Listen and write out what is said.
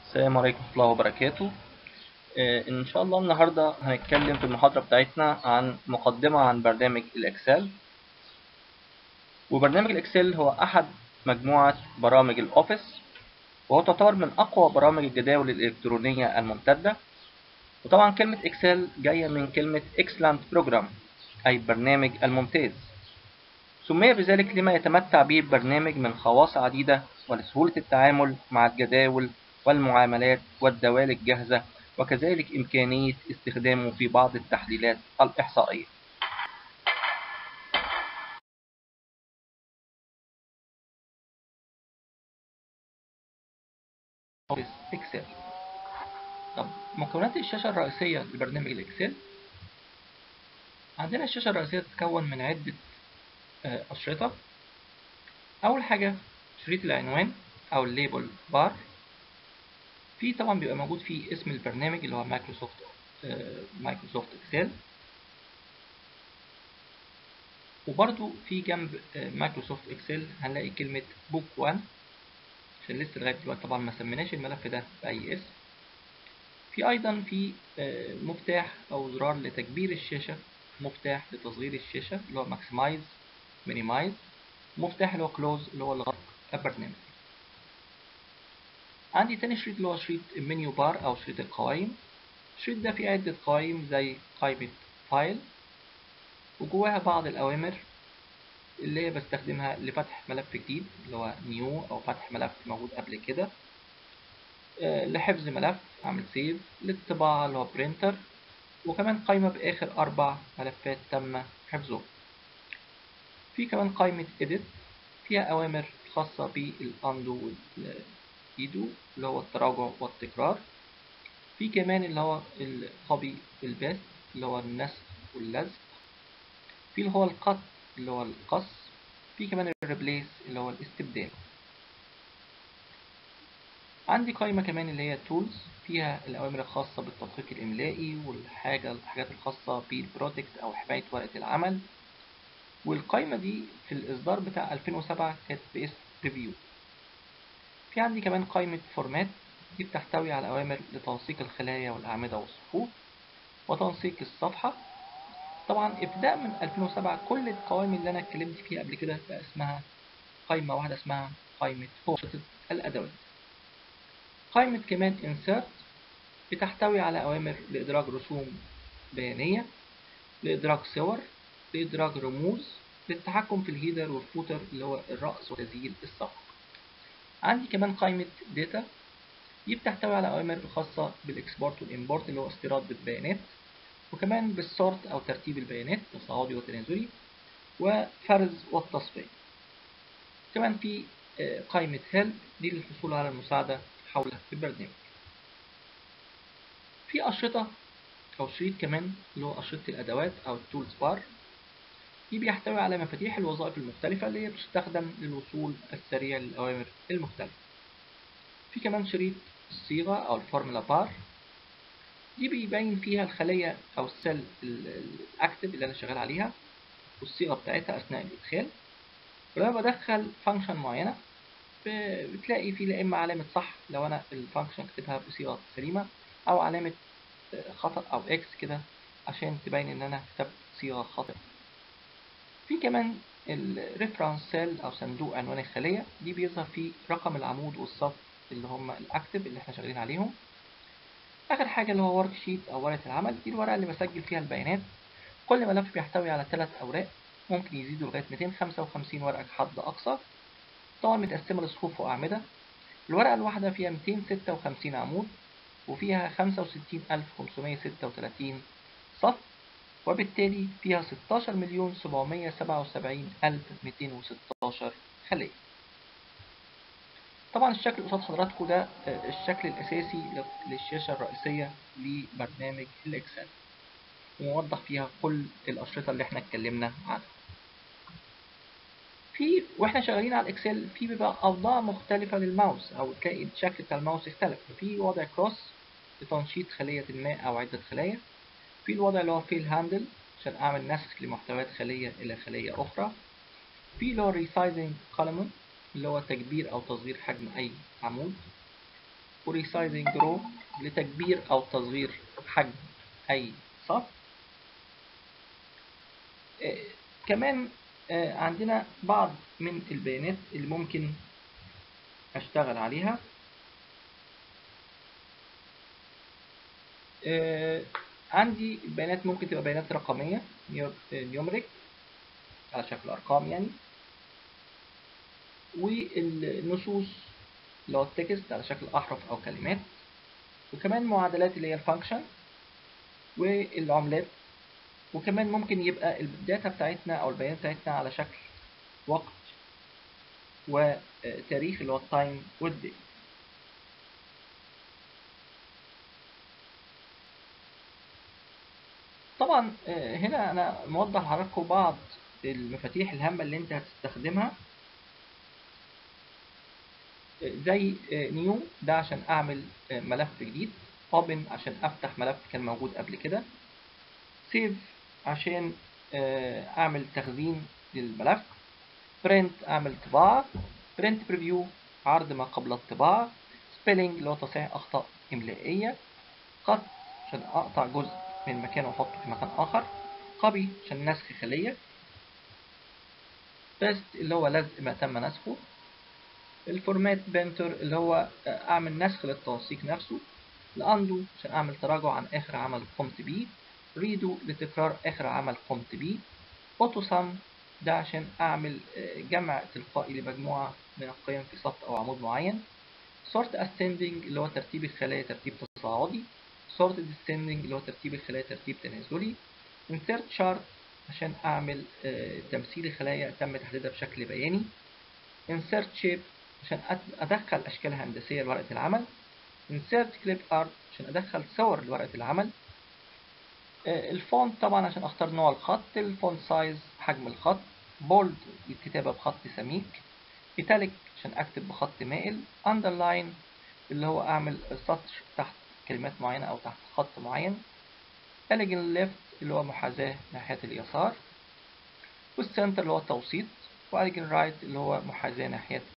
السلام عليكم ورحمة الله وبركاته آه، إن شاء الله النهاردة هنتكلم في المحاضرة بتاعتنا عن مقدمة عن برنامج الإكسل وبرنامج الإكسل هو أحد مجموعة برامج الأوفيس وهو تعتبر من أقوى برامج الجداول الإلكترونية الممتدة وطبعا كلمة إكسل جاية من كلمة Excellent Program أي برنامج الممتاز سمي بذلك لما يتمتع به البرنامج من خواص عديدة ولسهولة التعامل مع الجداول والمعاملات والدوال الجاهزة وكذلك إمكانية استخدامه في بعض التحليلات الإحصائية إكسل طب مكونات الشاشة الرئيسية لبرنامج الإكسل عندنا الشاشة الرئيسية تتكون من عدة أشرطة أول حاجة شريط العنوان أو الليبل بار في طبعا بيبقى موجود فيه اسم البرنامج اللي هو مايكروسوفت مايكروسوفت اكسل وبرضو في جنب مايكروسوفت اكسل هنلاقي كلمة بوك 1 عشان لسه لغاية دلوقتي طبعا ما سميناش الملف ده بأي اسم في أيضا في مفتاح أو زرار لتكبير الشاشة مفتاح لتصغير الشاشة اللي هو ماكسمايز مينيمايز مفتاح اللي هو كلوز اللي هو الغلق البرنامج عندي تاني شريط اللي هو شريط المنيو بار أو شريط القوائم الشريط ده فيه عدة قوائم زي قائمة فايل وجواها بعض الأوامر اللي هي بستخدمها لفتح ملف جديد اللي هو نيو أو فتح ملف موجود قبل كده أه لحفظ ملف أعمل سيف للطباعة اللي هو برينتر وكمان قائمة بآخر أربع ملفات تم حفظهم في كمان قائمة edit فيها أوامر خاصة بالأندو ايدو اللي هو التراجع والتكرار في كمان اللي هو الكوبي الباست اللي هو النسخ واللزق في اللي هو القط اللي هو القص في كمان الريبليس اللي هو الاستبدال عندي قائمة كمان اللي هي تولز فيها الأوامر الخاصة بالتدقيق الإملائي والحاجة الحاجات الخاصة بالبروتكت أو حماية ورقة العمل والقائمة دي في الإصدار بتاع 2007 كانت باسم ريفيو في عندي كمان قائمة فورمات دي بتحتوي على أوامر لتنسيق الخلايا والأعمدة والصفوف وتنسيق الصفحة طبعا ابتداء من 2007 كل القوائم اللي أنا اتكلمت فيها قبل كده بقى اسمها قائمة واحدة اسمها قائمة فرصة الأدوات قائمة كمان insert بتحتوي على أوامر لإدراج رسوم بيانية لإدراج صور لإدراج رموز للتحكم في الهيدر والفوتر اللي هو الرأس وتسجيل الصفحة عندي كمان قائمة داتا دي بتحتوي على أوامر خاصة بالإكسبورت والإمبورت اللي هو استيراد البيانات وكمان بالسورت أو ترتيب البيانات تصاعدي وتنازلي وفرز والتصفية كمان في قائمة هيلب دي للحصول على المساعدة حول البرنامج في أشرطة أو شريط كمان اللي هو أشرطة الأدوات أو التولز بار دي بيحتوي على مفاتيح الوظائف المختلفة اللي هي بتستخدم للوصول السريع للأوامر المختلفة في كمان شريط الصيغة أو الفورمولا بار دي بيبين فيها الخلية أو السيل الأكتف اللي أنا شغال عليها والصيغة بتاعتها أثناء الإدخال ولما بدخل فانكشن معينة بتلاقي فيه لا إما علامة صح لو أنا الفانكشن كتبها بصيغة سليمة أو علامة خطأ أو إكس كده عشان تبين إن أنا كتبت صيغة خاطئة في كمان الريفرنس سيل او صندوق عنوان الخليه دي بيظهر فيه رقم العمود والصف اللي هم الاكتف اللي احنا شغالين عليهم اخر حاجه اللي هو ورك شيت او ورقه العمل دي الورقه اللي بسجل فيها البيانات كل ملف بيحتوي على ثلاث اوراق ممكن يزيدوا لغايه 255 ورقه حد اقصى طبعا متقسمه لصفوف واعمده الورقه الواحده فيها 256 عمود وفيها 65536 صف وبالتالي فيها 16 مليون 777 ألف 216 خلية طبعا الشكل قصاد حضراتكم ده الشكل الأساسي للشاشة الرئيسية لبرنامج الإكسل وموضح فيها كل الأشرطة اللي احنا اتكلمنا عنها في واحنا شغالين على الإكسل في بيبقى أوضاع مختلفة للماوس أو تلاقي الشكل بتاع الماوس اختلف في وضع كروس لتنشيط خلية ما أو عدة خلايا في الوضع اللي هو فيل هاندل عشان أعمل نسخ لمحتويات خلية إلى خلية أخرى في اللي هو ريسايزنج كولومن اللي هو تكبير أو تصغير حجم أي عمود وريسايزنج رو لتكبير أو تصغير حجم أي صف آه، كمان آه، عندنا بعض من البيانات اللي ممكن أشتغل عليها آه، عندي البيانات ممكن تبقى بيانات رقمية نيومريك على شكل أرقام يعني والنصوص اللي هو التكست على شكل أحرف أو كلمات وكمان معادلات اللي هي الفانكشن والعملات وكمان ممكن يبقى الداتا بتاعتنا أو البيانات بتاعتنا على شكل وقت وتاريخ اللي هو التايم والديت طبعا آه، هنا انا موضح لحضراتكم بعض المفاتيح الهامة اللي انت هتستخدمها آه، زي نيو ده عشان اعمل آه، ملف جديد اوبن عشان افتح ملف كان موجود قبل كده سيف عشان اعمل تخزين للملف برنت اعمل طباعة برنت بريفيو عرض ما قبل الطباعة سبيلنج اللي هو تصحيح اخطاء املائية قط عشان اقطع جزء من مكان واحطه في مكان اخر كوبي عشان نسخ خلية بيست اللي هو لزق ما تم نسخه الفورمات بنتر اللي هو اعمل نسخ للتوثيق نفسه الاندو عشان اعمل تراجع عن اخر عمل قمت بيه ريدو لتكرار اخر عمل قمت بيه اوتو سم ده عشان اعمل جمع تلقائي لمجموعة من القيم في سطر او عمود معين sort ascending اللي هو ترتيب الخلايا ترتيب تصاعدي sort descending اللي هو ترتيب الخلايا ترتيب تنازلي insert chart عشان اعمل تمثيل الخلايا تم تحديدها بشكل بياني insert shape عشان ادخل اشكال هندسية لورقة العمل insert clip art عشان ادخل صور لورقة العمل الفونت طبعا عشان اختار نوع الخط الفونت سايز حجم الخط بولد الكتابة بخط سميك ايتاليك عشان اكتب بخط مائل underline اللي هو اعمل سطر تحت كلمات معينة او تحت خط معين elegant left اللي هو محاذاة ناحية اليسار والسنتر اللي هو التوسيط وايجن رايت اللي هو محاذاة ناحية